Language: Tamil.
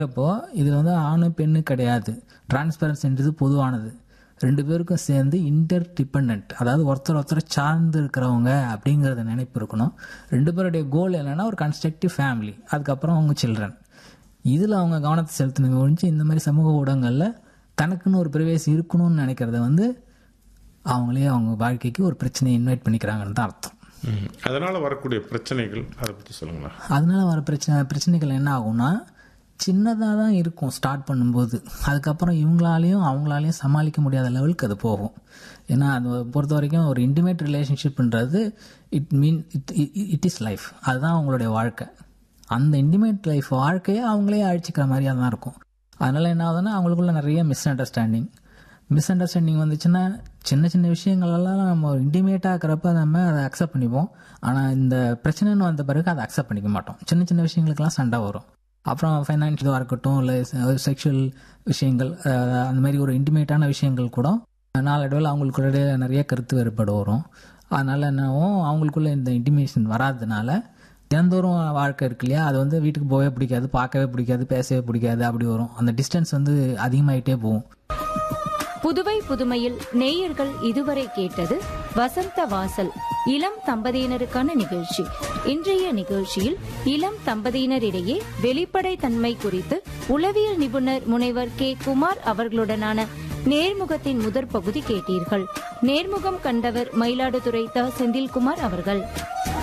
அப்போ இதில் வந்து ஆணு பெண்ணு கிடையாது டிரான்ஸ்பரன்சின்றது பொதுவானது ரெண்டு பேருக்கும் சேர்ந்து இன்டர் டிபெண்ட் அதாவது ஒருத்தர் ஒருத்தர் சார்ந்து இருக்கிறவங்க அப்படிங்கிறத நினைப்பு இருக்கணும் ரெண்டு பேருடைய கோல் என்னன்னா ஒரு கன்ஸ்ட்ரக்டிவ் ஃபேமிலி அதுக்கப்புறம் அவங்க சில்ட்ரன் இதில் அவங்க கவனத்தை செலுத்தினது ஒழிஞ்சு இந்த மாதிரி சமூக ஊடகங்களில் தனக்குன்னு ஒரு பிரிவேசி இருக்கணும்னு நினைக்கிறத வந்து அவங்களே அவங்க வாழ்க்கைக்கு ஒரு பிரச்சனையை இன்வைட் பண்ணிக்கிறாங்கன்னு தான் அர்த்தம் ம். அதனால வரக்கூடிய பிரச்சனைகள் அதை பற்றி சொல்லுங்களேன் அதனால வர பிரச்சனை பிரச்சனைகள் என்ன ஆகும்னா சின்னதாக தான் இருக்கும் ஸ்டார்ட் பண்ணும்போது அதுக்கப்புறம் இவங்களாலையும் அவங்களாலையும் சமாளிக்க முடியாத லெவலுக்கு அது போகும் ஏன்னா அது பொறுத்த வரைக்கும் ஒரு இன்டிமேட் ரிலேஷன்ஷிப்ன்றது it mean it it is life அதுதான் அவங்களுடைய வாழ்க்கை அந்த இன்டிமேட் லைஃப் வாழ்க்கையை அவங்களே அழிச்சிக்கிற மாதிரியாக தான் இருக்கும் அதனால என்ன ஆகுதுன்னா அவங்களுக்குள்ள நிறைய மிஸ் அண்டர்ஸ்டாண்டிங் மிஸ் அண்டர்ஸ்டாண்டிங் வந்துச்சுன்னா சின்ன சின்ன விஷயங்களெல்லாம் நம்ம இன்டிமேட்டாக இருக்கிறப்ப நம்ம அதை அக்செப்ட் பண்ணிப்போம் ஆனால் இந்த பிரச்சனைன்னு வந்த பிறகு அதை அக்செப்ட் பண்ணிக்க மாட்டோம் சின்ன சின்ன விஷயங்களுக்கெல்லாம் சண்டை வரும் அப்புறம் ஃபைனான்ஷியலாக இருக்கட்டும் இல்லை செக்ஷுவல் விஷயங்கள் அஹ், அந்த மாதிரி ஒரு இன்டிமேட்டான விஷயங்கள் கூட நாளடைவில் அவங்களுக்குள்ள நிறைய கருத்து வேறுபாடு வரும் அதனால என்னவும் அவங்களுக்குள்ள இந்த இன்டிமேஷன் வராததுனால தினந்தோறும் வாழ்க்கை இருக்கு இல்லையா அது வந்து வீட்டுக்கு போகவே பிடிக்காது பார்க்கவே பிடிக்காது பேசவே பிடிக்காது அப்படி வரும் அந்த டிஸ்டன்ஸ் வந்து அதிகமாயிட்டே போகும் புதுவை புதுமையில் நேயர்கள் இதுவரை கேட்டது வசந்த வாசல் இளம் தம்பதியினருக்கான நிகழ்ச்சி இன்றைய நிகழ்ச்சியில் இளம் தம்பதியினரிடையே வெளிப்படை தன்மை குறித்து உளவியல் நிபுணர் முனைவர் கே குமார் அவர்களுடனான நேர்முகத்தின் முதற் பகுதி கேட்டீர்கள் நேர்முகம் கண்டவர் மயிலாடுதுறை த செந்தில்குமார் அவர்கள்